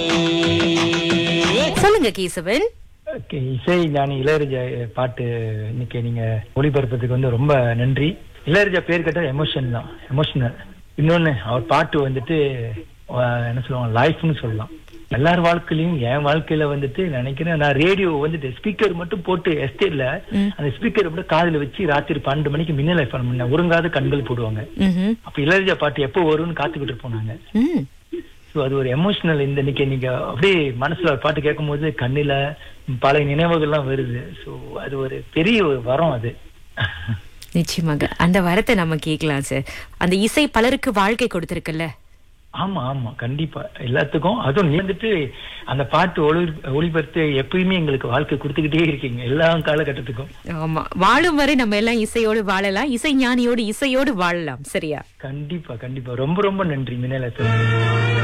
சொல்லுங்க கேசவன் ஓகே இசை ஞானி இளையராஜா பாட்டு இன்னைக்கு நீங்க ஒளிபரப்புறதுக்கு வந்து ரொம்ப நன்றி இளையராஜா பேர் கேட்டா எமோஷன் தான் எமோஷனல் இன்னொன்னு அவர் பாட்டு வந்துட்டு அஹ், என்ன சொல்லுவாங்க லைஃப்னு சொல்லலாம் எல்லார் வாழ்க்கையிலயும் என் வாழ்க்கையில வந்துட்டு நினைக்கிறேன் நான் ரேடியோ வந்துட்டு ஸ்பீக்கர் மட்டும் போட்டு எஸ்டேட்ல அந்த ஸ்பீக்கர் மட்டும் காதுல வச்சு ராத்திரி பன்னெண்டு மணிக்கு மின்னல் எஃப்எம் பண்ண உறங்காத கண்கள் போடுவாங்க ம்ஹும். அப்ப இளையராஜா பாட்டு எப்போ வரும்னு காத்துக்கிட்டு இருப்போம் நாங்க ம். ஸோ அது ஒரு எமோஷனல் இந்த இன்னைக்கு நீங்க அப்படியே மனசுல ஒரு பாட்டு கேட்கும்போது கண்ணில பழைய நினைவுகள்லாம் வருது ஸோ அது ஒரு பெரிய ஒரு வரம் அது நிச்சயமாக அந்த வரத்தை நம்ம கேட்கலாம் சார் அந்த இசை பலருக்கு வாழ்க்கை கொடுத்திருக்குல்ல ஆமா ஆமா கண்டிப்பா எல்லாத்துக்கும் அதுவும் நீ வந்துட்டு அந்த பாட்டு ஒளி ஒளிபரத்து எப்பயுமே எங்களுக்கு வாழ்க்கை கொடுத்துக்கிட்டே இருக்கீங்க எல்லா காலகட்டத்துக்கும் ஆமா வாழும் வரை நம்ம எல்லாம் இசையோடு வாழலாம் இசை ஞானியோடு இசையோடு வாழலாம் சரியா கண்டிப்பா கண்டிப்பா ரொம்ப ரொம்ப நன்றி மின்னல் FM.